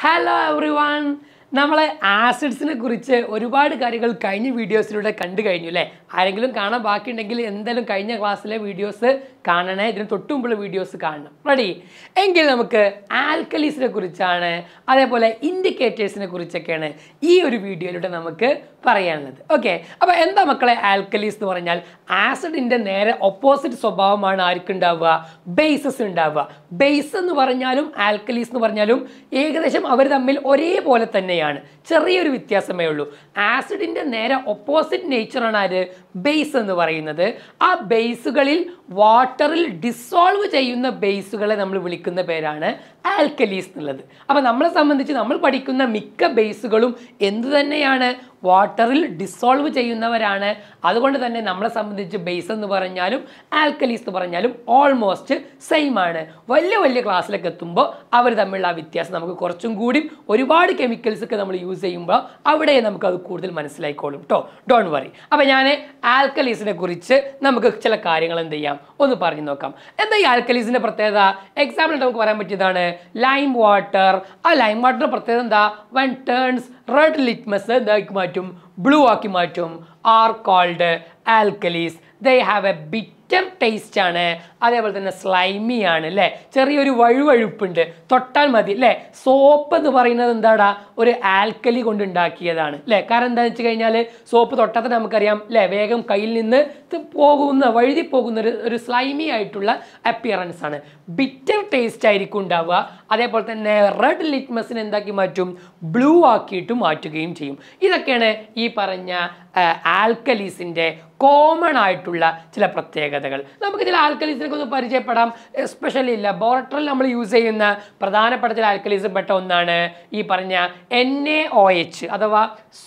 hello every one നമ്മൾ ആസിഡ്സിനെ കുറിച്ച് ഒരുപാട് കാര്യങ്ങൾ കഴിഞ്ഞ വീഡിയോസിലൂടെ കണ്ടു കഴിഞ്ഞു അല്ലേ ആരെങ്കിലും കാണാൻ ബാക്കിയുണ്ടെങ്കിൽ എന്തായാലും കഴിഞ്ഞ ക്ലാസ്സിലെ വീഡിയോസ് കാണണേ ഇതിന് തൊട്ടുമുമ്പുള്ള വീഡിയോസ് കാണണം റെഡി എങ്കിൽ നമുക്ക് ആൽക്കലീസിനെ കുറിച്ചാണ് അതേപോലെ ഇൻഡിക്കേറ്റേഴ്സിനെ കുറിച്ചൊക്കെയാണ് ഈ ഒരു വീഡിയോയിലൂടെ നമുക്ക് പറയാനുള്ളത് ഓക്കെ അപ്പോൾ എന്താ മക്കളെ ആൽക്കലീസ് എന്ന് പറഞ്ഞാൽ ആസിഡിൻ്റെ നേരെ ഓപ്പോസിറ്റ് സ്വഭാവമാണ് ആർക്കുണ്ടാവുക ബേസസ് ഉണ്ടാവുക ബേസ് എന്ന് പറഞ്ഞാലും ആൽക്കലീസ് എന്ന് പറഞ്ഞാലും ഏകദേശം അവർ തമ്മിൽ ഒരേപോലെ തന്നെയാണ് ചെറിയൊരു വ്യത്യാസമേ ഉള്ളൂ ആസിഡിൻ്റെ നേരെ ഓപ്പോസിറ്റ് നേച്ചറാണ് ആര് ബേസ് എന്ന് പറയുന്നത് ആ ബേസുകളിൽ വാട്ടറിൽ ഡിസോൾവ് ചെയ്യുന്ന ബേസുകളെ നമ്മൾ വിളിക്കുന്ന പേരാണ് ആൽക്കലീസ് എന്നുള്ളത് അപ്പോൾ നമ്മളെ സംബന്ധിച്ച് നമ്മൾ പഠിക്കുന്ന മിക്ക ബേസുകളും എന്തു തന്നെയാണ് വാട്ടറിൽ ഡിസോൾവ് ചെയ്യുന്നവരാണ് അതുകൊണ്ട് തന്നെ നമ്മളെ സംബന്ധിച്ച് ബേസ് എന്ന് പറഞ്ഞാലും ആൽക്കലീസ് എന്ന് പറഞ്ഞാലും ഓൾമോസ്റ്റ് സെയിം ആണ് വലിയ വലിയ ക്ലാസ്സിലൊക്കെ എത്തുമ്പോൾ അവർ തമ്മിലുള്ള ആ വ്യത്യാസം നമുക്ക് കുറച്ചും കൂടി ഒരുപാട് കെമിക്കൽസ് ഒക്കെ നമ്മൾ യൂസ് ചെയ്യുമ്പോൾ അവിടെ നമുക്ക് അത് കൂടുതൽ മനസ്സിലായിക്കോളും കേട്ടോ ഡോണ്ട് വറി അപ്പോൾ ഞാൻ ആൽക്കലീസിനെ കുറിച്ച് നമുക്ക് ചില കാര്യങ്ങൾ എന്ത് ചെയ്യാം ഒന്ന് പറഞ്ഞു നോക്കാം എന്താ ഈ ആൽക്കലീസിൻ്റെ പ്രത്യേകത എക്സാമ്പിൾ നമുക്ക് പറയാൻ പറ്റിയതാണ് ലൈം വാട്ടർ ആ ലൈം വാട്ടറിൻ്റെ പ്രത്യേകത എന്താ വൺ ടേൺസ് റെഡ് ലിറ്റ്മസ് എന്താക്കി മാറ്റും ബ്ലൂ ആക്കി മാറ്റും are called alkalis they have a bitter taste ആണ് അതേപോലെ തന്നെ സ്ലൈമി ആണ് അല്ലേ ചെറിയൊരു വഴുവഴുപ്പുണ്ട് തൊട്ടാൽ മതി അല്ലേ സോപ്പ് എന്ന് പറയുന്നത് എന്താടാ ഒരു ആൽക്കലി കൊണ്ട് ഉണ്ടാക്കിയതാണ് അല്ലേ കാരണം എന്താണെന്ന് വെച്ച് കഴിഞ്ഞാൽ സോപ്പ് തൊട്ടാൽ തന്നെ നമുക്കറിയാം അല്ലേ വേഗം കയ്യിൽ നിന്ന് ഇത് പോകുന്ന വഴുതി പോകുന്ന ഒരു ഒരു സ്ലൈമി ആയിട്ടുള്ള അപ്പിയറൻസ് ആണ് ബിറ്റർ ടേസ്റ്റ് ആയിരിക്കും ഉണ്ടാവുക അതേപോലെ തന്നെ റെഡ് ലിറ്റ്മസിനെ എന്താക്കി മാറ്റും ബ്ലൂ ആക്കിയിട്ട് മാറ്റുകയും ചെയ്യും ഇതൊക്കെയാണ് ഈ പറഞ്ഞ ആൽക്കലീസിൻ്റെ കോമൺ ആയിട്ടുള്ള ചില പ്രത്യേകതകൾ നമുക്ക് ചില ആൽക്കലീസിനെ ഒന്ന് പരിചയപ്പെടാം എസ്പെഷ്യലി ലബോറട്ടറിയിൽ നമ്മൾ യൂസ് ചെയ്യുന്ന പ്രധാനപ്പെട്ട ചില ആൽക്കലീസ് പെട്ട ഒന്നാണ് ഈ പറഞ്ഞ എൻ എ ഒ എച്ച് അഥവാ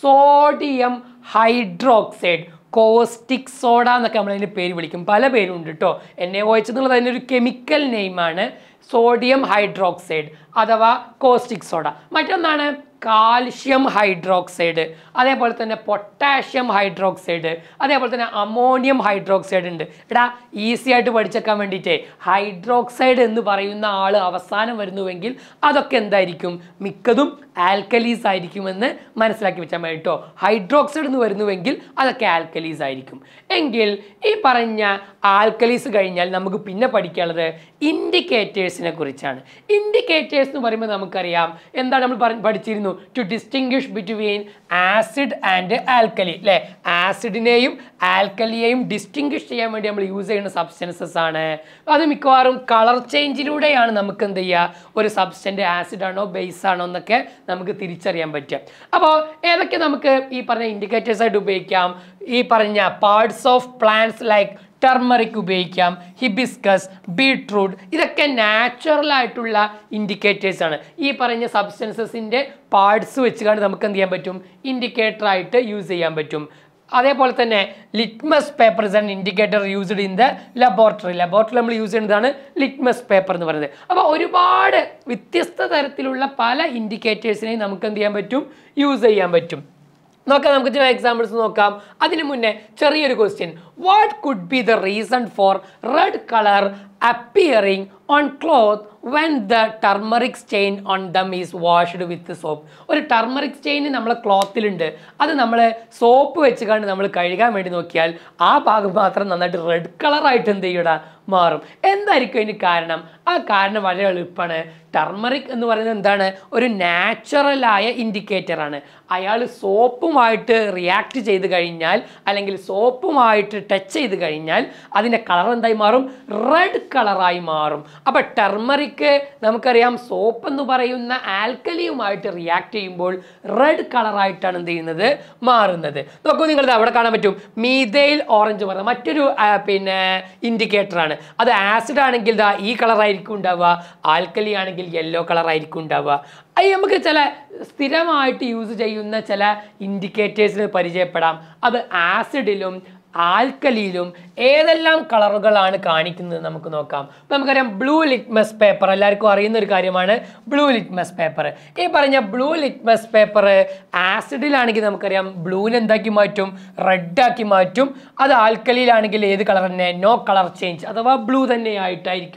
സോഡിയം ഹൈഡ്രോക്സൈഡ് കോസ്റ്റിക് സോഡ എന്നൊക്കെ നമ്മൾ അതിൻ്റെ പേര് വിളിക്കും പല പേരും ഉണ്ട് കേട്ടോ എൻ എ ഒ എച്ച് എന്നുള്ളത് അതിൻ്റെ ഒരു കെമിക്കൽ നെയിമാണ് സോഡിയം ഹൈഡ്രോക്സൈഡ് അഥവാ കോസ്റ്റിക് സോഡ മറ്റൊന്നാണ് കാൽഷ്യം ഹൈഡ്രോക്സൈഡ് അതേപോലെ തന്നെ പൊട്ടാഷ്യം ഹൈഡ്രോക്സൈഡ് അതേപോലെ തന്നെ അമോണിയം ഹൈഡ്രോക്സൈഡ് ഉണ്ട് എടാ ഈസി ആയിട്ട് പഠിച്ചേക്കാൻ വേണ്ടിയിട്ടേ ഹൈഡ്രോക്സൈഡ് എന്ന് പറയുന്ന ആൾ അവസാനം വരുന്നുവെങ്കിൽ അതൊക്കെ എന്തായിരിക്കും മിക്കതും ആൽക്കലീസ് ആയിരിക്കുമെന്ന് മനസ്സിലാക്കി വെച്ചാൽ മതി കേട്ടോ ഹൈഡ്രോക്സൈഡ് എന്ന് വരുന്നുവെങ്കിൽ അതൊക്കെ ആൽക്കലീസ് ആയിരിക്കും എങ്കിൽ ഈ പറഞ്ഞ ആൽക്കലീസ് കഴിഞ്ഞാൽ നമുക്ക് പിന്നെ പഠിക്കാനുള്ളത് ഇൻഡിക്കേറ്റേഴ്സിനെ കുറിച്ചാണ് ഇൻഡിക്കേറ്റേഴ്സ് എന്ന് പറയുമ്പോൾ നമുക്കറിയാം എന്താണ് നമ്മൾ പറ- പഠിച്ചിരുന്നു to distinguish between acid and alkali അല്ലേ ആസിഡിനെയും ആൽക്കലിയെയും ഡിസ്റ്റിങ്വിഷ് ചെയ്യാൻ വേണ്ടി നമ്മൾ യൂസ് ചെയ്യുന്ന സബ്സ്റ്റൻസസ് ആണ് അത് മിക്കവാറും കളർ ചേഞ്ചിലൂടെയാണ് നമുക്ക് എന്ത് ചെയ്യുക ഒരു സബ്സ്റ്റൻ്റ് ആസിഡ് ആണോ ബേസ് ആണോ എന്നൊക്കെ നമുക്ക് തിരിച്ചറിയാൻ പറ്റുക അപ്പോൾ ഏതൊക്കെ നമുക്ക് ഈ പറഞ്ഞ ഇൻഡിക്കേറ്റേഴ്സ് ആയിട്ട് ഉപയോഗിക്കാം ഈ പറഞ്ഞ parts of plants like turmeric ഉപയോഗിക്കാം ഹിബിസ്കസ് ബീട്രൂട്ട് ഇതൊക്കെ നാച്ചുറൽ ആയിട്ടുള്ള ഇൻഡിക്കേറ്റേഴ്സ് ആണ് ഈ പറഞ്ഞ സബ്സ്റ്റൻസസിൻ്റെ പാർട്സ് വെച്ചുകൊണ്ട് നമുക്ക് എന്ത് ചെയ്യാൻ പറ്റും ഇൻഡിക്കേറ്റർ ആയിട്ട് യൂസ് ചെയ്യാൻ പറ്റും അതേപോലെ തന്നെ litmus paper is an indicator used in the laboratory laboratory നമ്മൾ യൂസ് ചെയ്യുന്നതാണ് ലിറ്റ്മസ് പേപ്പർ എന്ന് പറയുന്നത് അപ്പോൾ ഒരുപാട് വ്യത്യസ്ത തരത്തിലുള്ള പല ഇൻഡിക്കേറ്റേഴ്സിനെയും നമുക്ക് എന്ത് ചെയ്യാൻ പറ്റും യൂസ് ചെയ്യാൻ പറ്റും നോക്കാം നമുക്ക് ചില എക്സാമ്പിൾസ് നോക്കാം അതിന് മുന്നേ ചെറിയൊരു question what could be the reason for red colour appearing on cloth when the turmeric stain on them is washed with soap ഒരു ടർമറിക് സ്റ്റെയിൻ നമ്മളെ ക്ലോത്തിലുണ്ട് അത് നമ്മൾ സോപ്പ് വെച്ച് കണ്ട് നമ്മൾ കഴുകാൻ വേണ്ടി നോക്കിയാൽ ആ ഭാഗം മാത്രം നന്നായിട്ട് റെഡ് കളറായിട്ട് എന്ത് ചെയ്യൂടാ മാറും എന്തായിരിക്കും അതിന് കാരണം ആ കാരണം വളരെ എളുപ്പമാണ് ടർമറിക് എന്ന് പറയുന്നത് എന്താണ് ഒരു നാച്ചുറലായ ഇൻഡിക്കേറ്റർ ആണ് അയാൾ സോപ്പുമായിട്ട് റിയാക്ട് ചെയ്ത് കഴിഞ്ഞാൽ അല്ലെങ്കിൽ സോപ്പുമായിട്ട് ടച്ച് ചെയ്ത് കഴിഞ്ഞാൽ അതിൻ്റെ കളർ എന്തായി മാറും റെഡ് കളറായി മാറും അപ്പോൾ ടെർമറിക്ക് നമുക്കറിയാം സോപ്പ് എന്ന് പറയുന്ന ആൽക്കലിയുമായിട്ട് റിയാക്ട് ചെയ്യുമ്പോൾ റെഡ് കളറായിട്ടാണ് എന്ത് ചെയ്യുന്നത് മാറുന്നത് നോക്കൂ നിങ്ങളിത് അവിടെ കാണാൻ പറ്റും മീതയിൽ ഓറഞ്ച് പറയുന്നത് മറ്റൊരു ആ, പിന്നെ ഇൻഡിക്കേറ്റർ ആണ് അത് ആസിഡ് ആണെങ്കിൽ ദാ ഈ കളറായിരിക്കും ഉണ്ടാവുക ആൽക്കലി ആണെങ്കിൽ യെല്ലോ കളറായിരിക്കും ഉണ്ടാവുക അത് നമുക്ക് ചില സ്ഥിരമായിട്ട് യൂസ് ചെയ്യുന്ന ചില ഇൻഡിക്കേറ്റേഴ്സിന് പരിചയപ്പെടാം അത് ആസിഡിലും ആൽക്കലിയിലും ഏതെല്ലാം കളറുകളാണ് കാണിക്കുന്നത് നമുക്ക് നോക്കാം ഇപ്പം നമുക്കറിയാം ബ്ലൂ ലിറ്റ്മസ് പേപ്പർ എല്ലാവർക്കും അറിയുന്ന ഒരു കാര്യമാണ് ബ്ലൂ ലിറ്റ്മസ് പേപ്പർ ഈ പറഞ്ഞ ബ്ലൂ ലിറ്റ്മസ് പേപ്പർ ആസിഡിലാണെങ്കിൽ നമുക്കറിയാം ബ്ലൂവിനെ എന്താക്കി മാറ്റും റെഡ് ആക്കി മാറ്റും അത് ആൽക്കലിയിലാണെങ്കിൽ ഏത് കളർ തന്നെ നോ കളർ ചേഞ്ച് അഥവാ ബ്ലൂ തന്നെ ആയിട്ടായിരിക്കും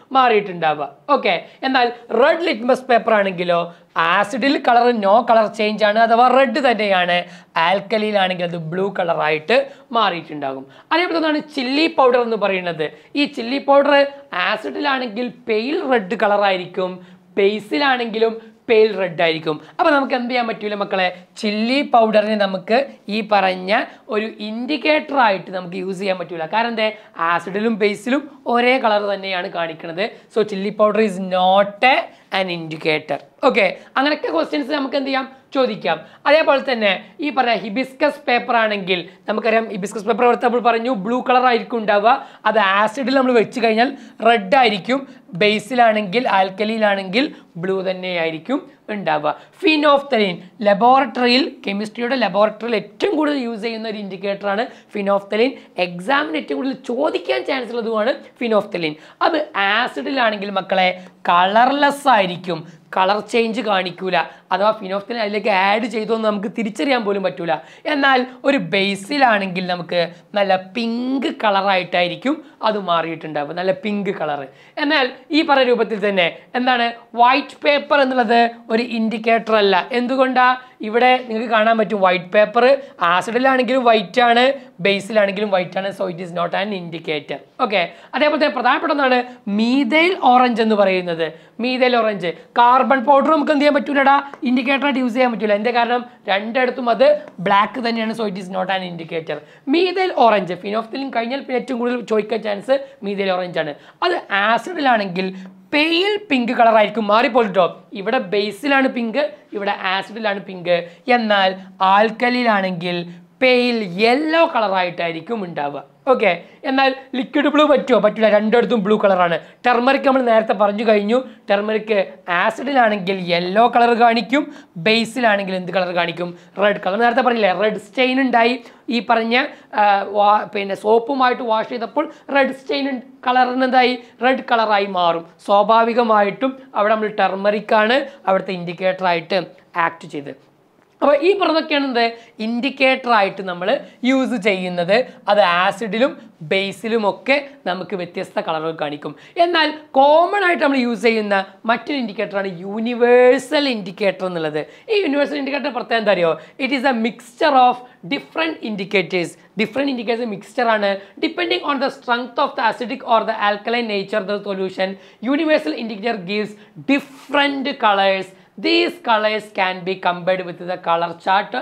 മാറിയിട്ടുണ്ടാവുക ഓക്കെ എന്നാൽ റെഡ് ലിറ്റ്മസ് പേപ്പർ ആണെങ്കിലോ ആസിഡിൽ കളർ നോ കളർ ചേഞ്ച് ആണ് അഥവാ റെഡ് തന്നെയാണ് ആൽക്കലിയിലാണെങ്കിൽ അത് ബ്ലൂ കളറായിട്ട് മാറിയിട്ടുണ്ടാകും അതേപോലെ തന്നെയാണ് ചില്ലി പൗഡർ എന്ന് പറയുന്നത് ഈ ചില്ലി പൗഡർ ആസിഡിലാണെങ്കിൽ പെയിൽ റെഡ് കളറായിരിക്കും ബേസിലാണെങ്കിലും പെയിൽ റെഡ് ആയിരിക്കും അപ്പോൾ നമുക്ക് എന്ത് ചെയ്യാൻ പറ്റൂല മക്കളെ ചില്ലി പൗഡറിനെ നമുക്ക് ഈ പറഞ്ഞ ഒരു ഇൻഡിക്കേറ്റർ ആയിട്ട് നമുക്ക് യൂസ് ചെയ്യാൻ പറ്റൂല കാരണം എന്താ ആസിഡിലും ബേസിലും ഒരേ കളർ തന്നെയാണ് കാണിക്കുന്നത് so chilli powder is not a an indicator okay അങ്ങനെയൊക്കെ ക്വസ്റ്റ്യൻസ് നമുക്ക് എന്ത് ചെയ്യാം ചോദിക്കാം അതേപോലെ തന്നെ ഈ പറയാം ഹിബിസ്കസ് പേപ്പർ ആണെങ്കിൽ നമുക്കറിയാം ഹിബിസ്കസ് പേപ്പർ നമ്മൾ പറഞ്ഞു ബ്ലൂ കളർ ആയിരിക്കും ഉണ്ടാവുക അത് ആസിഡിൽ നമ്മൾ വെച്ച് കഴിഞ്ഞാൽ റെഡ് ആയിരിക്കും ബേസിലാണെങ്കിൽ ആൽക്കലിയിലാണെങ്കിൽ ബ്ലൂ തന്നെയായിരിക്കും ഉണ്ടാവുക ഫിനോഫ്തലീൻ ലബോറട്ടറിയിൽ കെമിസ്ട്രിയുടെ ലബോറട്ടറിയിൽ ഏറ്റവും കൂടുതൽ യൂസ് ചെയ്യുന്ന ഒരു ഇൻഡിക്കേറ്ററാണ് ഫിനോഫ്തലീൻ എക്സാമിന് ഏറ്റവും കൂടുതൽ ചോദിക്കാൻ ചാൻസ് ഉള്ളതുമാണ് ഫിനോഫ്തലീൻ അത് ആസിഡിലാണെങ്കിൽ മക്കളെ കളർലെസ് ആയിരിക്കും കളർ ചേഞ്ച് കാണിക്കൂല അഥവാ ഫിനോഫ്തലിൻ അതിലേക്ക് ആഡ് ചെയ്തോ എന്ന് നമുക്ക് തിരിച്ചറിയാൻ പോലും പറ്റൂല എന്നാൽ ഒരു ബേസിലാണെങ്കിൽ നമുക്ക് നല്ല പിങ്ക് കളറായിട്ടായിരിക്കും അത് മാറിയിട്ടുണ്ടാവുക നല്ല പിങ്ക് കളർ എന്നാൽ ഈ പറഞ്ഞ രൂപത്തിൽ തന്നെ എന്താണ് വൈറ്റ് പേപ്പർ എന്നുള്ളത് ഒരു ഇൻഡിക്കേറ്റർ അല്ല എന്തുകൊണ്ടാ ഇവിടെ നിങ്ങൾക്ക് കാണാൻ പറ്റും വൈറ്റ് പേപ്പർ ആസിഡിലാണെങ്കിലും വൈറ്റ് ആണ് ബേസിലാണെങ്കിലും വൈറ്റ് ആണ് so it is not an indicator okay അതേപോലെ തന്നെ പ്രധാനപ്പെട്ട ഒന്നാണ് മീതൈൽ ഓറഞ്ച് എന്ന് പറയുന്നത് മീതൈൽ ഓറഞ്ച് കാർബൺ പൗഡർ നമുക്ക് എന്ത് ചെയ്യാൻ പറ്റൂലടാ ഇൻഡിക്കേറ്റർ ആയിട്ട് യൂസ് ചെയ്യാൻ പറ്റൂല എന്താ കാരണം രണ്ടിടത്തും അത് ബ്ലാക്ക് തന്നെയാണ് so it is not an indicator methyl orange phenolphthalein കഴിഞ്ഞാൽ പിന്നെ ഏറ്റവും കൂടുതൽ ചോദിക്കാൻ ചാൻസ് മീതൈൽ ഓറഞ്ച് ആണ് അത് ആസിഡിലാണെങ്കിൽ പെയിൽ പിങ്ക് കളർ ആയിരിക്കും മാറിപ്പോയിട്ടോ ഇവിടെ ബേസിലാണ് പിങ്ക് ഇവിടെ ആസിഡിലാണ് പിങ്ക് എന്നാൽ ആൽക്കലിയിലാണെങ്കിൽ പെയിൽ യെല്ലോ കളറായിട്ടായിരിക്കും ഉണ്ടാവുക ഓക്കെ എന്നാൽ ലിക്വിഡ് ബ്ലൂ പറ്റുമോ പറ്റില്ല രണ്ടിടത്തും ബ്ലൂ കളറാണ് ടെർമറിക് നമ്മൾ നേരത്തെ പറഞ്ഞു കഴിഞ്ഞു ടെർമറിക് ആസിഡിലാണെങ്കിൽ യെല്ലോ കളർ കാണിക്കും ബേസിലാണെങ്കിൽ എന്ത് കളർ കാണിക്കും റെഡ് കളർ നേരത്തെ പറഞ്ഞില്ലേ റെഡ് സ്റ്റെയിൻ ഉണ്ടായി ഈ പറഞ്ഞ ആ, വാ- പിന്നെ സോപ്പുമായിട്ട് വാഷ് ചെയ്തപ്പോൾ റെഡ് സ്റ്റെയിൻ കളറിന് എന്തായി റെഡ് കളറായി മാറും സ്വാഭാവികമായിട്ടും അവിടെ നമ്മൾ ടെർമറിക് ആണ് അവിടുത്തെ ഇൻഡിക്കേറ്റർ ആയിട്ട് ആക്ട് ചെയ്ത് അപ്പോൾ ഈ പറഞ്ഞതൊക്കെയാണ് എന്ത് ഇൻഡിക്കേറ്റർ ആയിട്ട് നമ്മൾ യൂസ് ചെയ്യുന്നത് അത് ആസിഡിലും ബേസിലും ഒക്കെ നമുക്ക് വ്യത്യസ്ത കളറുകൾ കാണിക്കും എന്നാൽ കോമൺ ആയിട്ട് നമ്മൾ യൂസ് ചെയ്യുന്ന മറ്റൊരു ഇൻഡിക്കേറ്ററാണ് യൂണിവേഴ്സൽ ഇൻഡിക്കേറ്റർ എന്നുള്ളത് ഈ യൂണിവേഴ്സൽ ഇൻഡിക്കേറ്റർ പ്രത്യേകം എന്താ അറിയോ it is a mixture of different indicators different indicators mixture ആണ് depending on the strength of the acidic or the alkaline nature the solution universal indicator gives different colours these colors can be compared with the color chart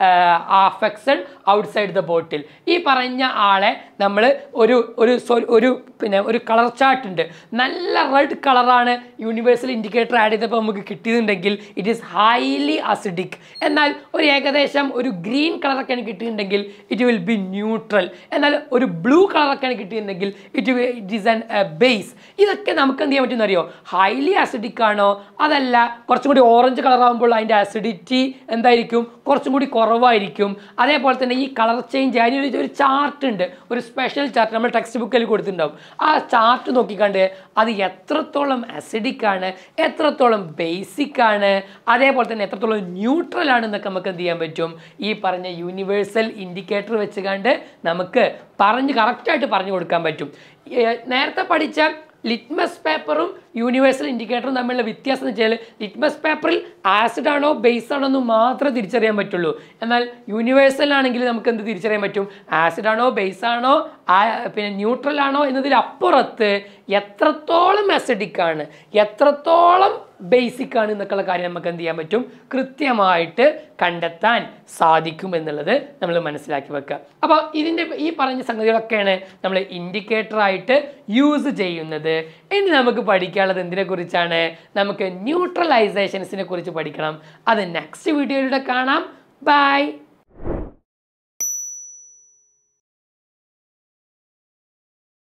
affixed outside the bottle ഈ പറഞ്ഞ ആളെ നമ്മൾ ഒരു ഒരു so- ഒരു പിന്നെ ഒരു colour chart ഉണ്ട് നല്ല റെഡ് കളറാണ് യൂണിവേഴ്സൽ ഇൻഡിക്കേറ്റർ ആഡ് ചെയ്തപ്പോൾ നമുക്ക് കിട്ടിയിട്ടുണ്ടെങ്കിൽ ഇറ്റ് ഈസ് ഹൈലി അസിഡിക് എന്നാൽ ഒരു ഏകദേശം ഒരു ഗ്രീൻ കളറൊക്കെയാണ് കിട്ടിയിട്ടുണ്ടെങ്കിൽ ഇറ്റ് വിൽ ബി ന്യൂട്രൽ എന്നാൽ ഒരു ബ്ലൂ കളറൊക്കെയാണ് കിട്ടിയിട്ടുണ്ടെങ്കിൽ it it is an base ഇതൊക്കെ നമുക്ക് എന്ത് ചെയ്യാൻ പറ്റുമെന്ന് അറിയോ ഹൈലി അസിഡിക് ആണോ അതല്ല കുറച്ചും കൂടി ഓറഞ്ച് കളർ ആകുമ്പോൾ അതിൻ്റെ അസിഡിറ്റി എന്തായിരിക്കും കുറച്ചും കൂടി കുറവായിരിക്കും അതേപോലെ തന്നെ ഈ കളർ ചേഞ്ച് അതിനൊരു ഒരു ചാർട്ട് ഉണ്ട് ഒരു സ്പെഷ്യൽ ചാർട്ട് നമ്മൾ ടെക്സ്റ്റ് ബുക്കിൽ കൊടുത്തിട്ടുണ്ടാവും ആ ചാർട്ട് നോക്കിക്കണ്ട് അത് എത്രത്തോളം അസിഡിക് ആണ് എത്രത്തോളം ബേസിക് ആണ് അതേപോലെ തന്നെ എത്രത്തോളം ന്യൂട്രൽ ആണ് എന്നൊക്കെ നമുക്ക് എന്ത് ചെയ്യാൻ പറ്റും ഈ പറഞ്ഞ യൂണിവേഴ്സൽ ഇൻഡിക്കേറ്റർ വെച്ചുകൊണ്ട് നമുക്ക് പറഞ്ഞ് കറക്റ്റായിട്ട് പറഞ്ഞു കൊടുക്കാൻ പറ്റും ഏ, നേരത്തെ പഠിച്ച ലിറ്റ്മസ് പേപ്പറും യൂണിവേഴ്സൽ ഇൻഡിക്കേറ്ററും തമ്മിലുള്ള വ്യത്യാസം എന്ന് വെച്ചാൽ ലിറ്റ്മസ് പേപ്പറിൽ ആസിഡ് ആണോ ബേസ് ആണോ എന്ന് മാത്രമേ തിരിച്ചറിയാൻ പറ്റുള്ളൂ എന്നാൽ യൂണിവേഴ്സൽ ആണെങ്കിൽ നമുക്ക് എന്ത് തിരിച്ചറിയാൻ പറ്റും ആസിഡ് ആണോ ബേസ് ആണോ ആ- പിന്നെ ന്യൂട്രൽ ആണോ എന്നതിലപ്പുറത്ത് എത്രത്തോളം അസിഡിക് ആണ് എത്രത്തോളം ബേസിക് ആണ് എന്നൊക്കെയുള്ള കാര്യം നമുക്ക് എന്ത് ചെയ്യാൻ പറ്റും കൃത്യമായിട്ട് കണ്ടെത്താൻ സാധിക്കും എന്നുള്ളത് നമ്മൾ മനസ്സിലാക്കി വെക്കുക അപ്പോൾ ഇതിൻ്റെ ഈ പറഞ്ഞ സംഗതികളൊക്കെയാണ് നമ്മൾ ഇൻഡിക്കേറ്റർ ആയിട്ട് യൂസ് ചെയ്യുന്നത് ഇനി നമുക്ക് പഠിക്കാനുള്ളത് എന്തിനെ കുറിച്ചാണ് നമുക്ക് ന്യൂട്രലൈസേഷൻസിനെ കുറിച്ച് പഠിക്കണം അത് നെക്സ്റ്റ് വീഡിയോയിലൂടെ കാണാം ബൈ